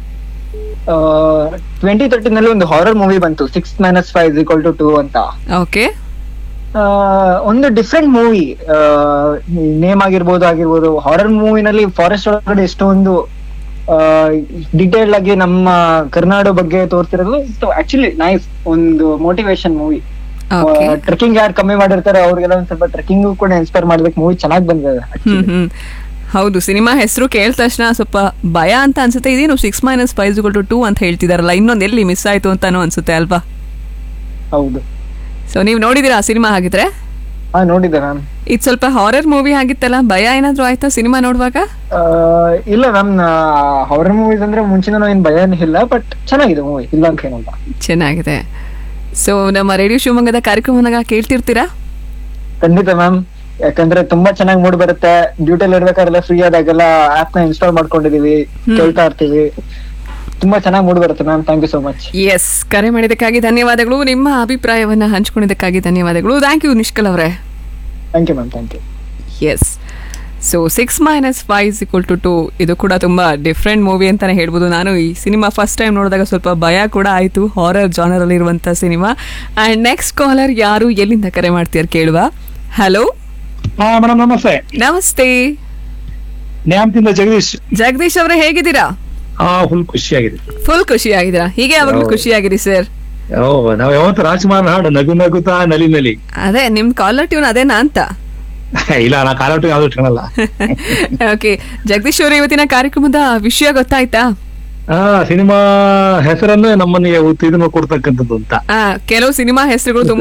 ಟ್ವೆಂಟಿ ತರ್ಟೀನ್ ನಲ್ಲಿ ಒಂದು ಹಾರರ್ ಮೂವಿ ಬಂತು six minus five equal to two ಅಂತ ಓಕೆ ಆ, ಒಂದು ಡಿಫ್ರೆಂಟ್ ಮೂವಿ ನೇಮ್ ಆಗಿರ್ಬೋದು ಆಗಿರ್ಬೋದು ಹಾರರ್ ಮೂವಿನಲ್ಲಿ ಫಾರೆಸ್ಟ್ ಒಳಗಡೆ ಎಷ್ಟೊಂದು ಡಿಟೇಲ್ ಆಗಿ ನಮ್ಮ ಕರ್ನಾಡು ಬಗ್ಗೆ ತೋರಿಸಿರೋದು ಆಕ್ಚುಲಿ ನೈಸ್ ಒಂದು ಮೋಟಿವೇಶನ್ ಮೂವಿ ಟ್ರೆಕ್ಕಿಂಗ್ ಯಾರು ಕಮ್ಮಿ ಮಾಡಿರ್ತಾರೆ ಅವ್ರಿಗೆಲ್ಲ ಒಂದ್ ಸ್ವಲ್ಪ ಟ್ರೆಕ್ಕಿಂಗ್ ಕೂಡ ಇನ್ಸ್ಪೈರ್ ಮಾಡ್ಬೇಕು ಮೂವಿ ಚೆನ್ನಾಗಿ ಬಂದಿದೆ ಹ್ಮ್ ಹ್ಮ್ ಹೌದು ಸಿನಿಮಾ ಹೆಸರು ಕೇಳಿದ ತಕ್ಷಣ ಸ್ವಲ್ಪ ಭಯ ಅಂತ ಅನ್ಸುತ್ತೆ ಇದೇನು six minus five to two ಅಂತ ಹೇಳ್ತಿದಾರಲ್ಲ ಇನ್ನೊಂದು ಎಲ್ಲಿ ಮಿಸ್ ಆಯ್ತು ಅಂತಾನು ಅನ್ಸುತ್ತೆ ಅಲ್ವಾ ಹೌದು ಸೊ ನೀವು ನೋಡಿದಿರಾ ಆ ಸಿನಿಮಾ ಹಾಗಿದ್ರೆ ಹಾ ನೋಡಿದ್ದೆ ನಾನು ಇದು ಸ್ವಲ್ಪ ಹಾರರ್ ಮೂವಿ ಆಗಿತ್ತಲ್ಲ ಭಯ ಏನಾದ್ರು ಆಯ್ತಾ ಸಿನಿಮಾ ನೋಡುವಾಗ ಆ, ಇಲ್ಲ ಮ್ಯಾಮ್ ಹಾರರ್ ಮೂವೀಸ್ ಅಂದ್ರೆ ಮುಂಚಿನ ಏನ್ ಭಯ ಇಲ್ಲ ಬಟ್ ಚೆನ್ನಾಗಿದೆ ಮೂವಿ ಇಲ್ಲ ಅಂತ ಏನಲ್ಲ ಚೆನ್ನಾಗಿದೆ ಸೊ ನಮ್ಮ ರೇಡಿಯೋ ಶಿವಮೊಗ್ಗದ ಕಾರ್ಯಕ್ರಮನ ಕೇಳ್ತಿರ್ತೀರಾ ಖಂಡಿತ ಮ್ಯಾಮ್ ಯಾಕಂದ್ರೆ ತುಂಬಾ ಚೆನ್ನಾಗಿ ಮೂಡ್ ಬರುತ್ತೆ ಡ್ಯೂಟಿಯಲ್ಲಿ ಇರ್ಬೇಕಾದ್ರೆ ಫ್ರೀ ಆದಾಗೆಲ್ಲ ಆಪ್ ನ ಇನ್ಸ್ಟಾಲ್ ಮಾಡ್ಕೊಂಡಿದೀವಿ ಕೇಳ್ತಾ ಇರ್ತೀವಿ ತುಂಬಾ ಚೆನ್ನಾಗಿ ಮೂಡ್ ಬರುತ್ತೆ ma'am thank you so much yes ಕರೆ ಮಾಡಿದ್ದಕ್ಕಾಗಿ ಧನ್ಯವಾದಗಳು ನಿಮ್ಮ ಅಭಿಪ್ರಾಯವನ್ನ ಹಂಚ್ಕೊಂಡಿದ್ದಕ್ಕಾಗಿ ಧನ್ಯವಾದಗಳು ಥ್ಯಾಂಕ್ ಯು ನಿಷ್ಕಲ್ ಅವರೇ thank you ma'am thank you yes so six minus five equal to two ಇದು ಕೂಡ ತುಂಬ ಡಿಫ್ರೆಂಟ್ ಮೂವಿ ಅಂತಾನೆ ಹೇಳ್ಬೋದು ನಾನು ಈ ಸಿನಿಮಾ ಫಸ್ಟ್ ಟೈಮ್ ನೋಡಿದಾಗ ಸ್ವಲ್ಪ ಭಯ ಕೂಡ ಆಯಿತು ಹಾರರ್ ಜಾನರಲ್ಲಿ ಇರುವಂಥ ಸಿನಿಮಾ ಆ್ಯಂಡ್ ನೆಕ್ಸ್ಟ್ ಕಾಲರ್ ಯಾರು ಎಲ್ಲಿಂದ ಕರೆ ಮಾಡ್ತೀರ ಕೇಳುವ ಹಲೋ ಹಾ ಮೇಡಮ್ ನಮಸ್ತೆ ನಮಸ್ತೆ ನ್ಯಾಮದಿಂದ ಜಗದೀಶ್ ಜಗದೀಶ್ ಅವರೇ ಹೇಗಿದ್ದೀರಾ ಹಾ ಫುಲ್ ಖುಷಿಯಾಗಿದೆ ಫುಲ್ ಖುಷಿಯಾಗಿದ್ದೀರಾ ಹೀಗೆ ಯಾವಾಗಲೂ ಹೌದು. ಖುಷಿಯಾಗಿರಿ ಸರ್ ಓ ನಾವ್ ಯಾವತ್ತು ರಾಜ್ಕುಮಾರ್ ಹಾಡು ನಗು ನಗುತ್ತಾ ನಲಿ ನಲಿ ಅದೇ ನಿಮ್ ಕಾಲರ್ ಟ್ಯೂನ್ ಅದೇನಾ ಅಂತ ಇಲ್ಲ ನಾ ಕಾಲೋಟು ಯಾವ್ದು ಇಟ್ಕೊಳಲ್ಲ ಓಕೆ ಜಗದೀಶ್ ಅವರು ಇವತ್ತಿನ ಕಾರ್ಯಕ್ರಮದ ವಿಷಯ ಗೊತ್ತಾಯ್ತಾ ಆ ಸಿನಿಮಾ ಹೆಸರನ್ನು ನಮ್ಮನ್ನ ಉತ್ತೇಜನ ಕೊಡ್ತಕ್ಕಂಥದ್ದು ಅಂತ ಆ, ಕೆಲವು ಸಿನಿಮಾ ಹೆಸರುಗಳು ತುಂಬಾ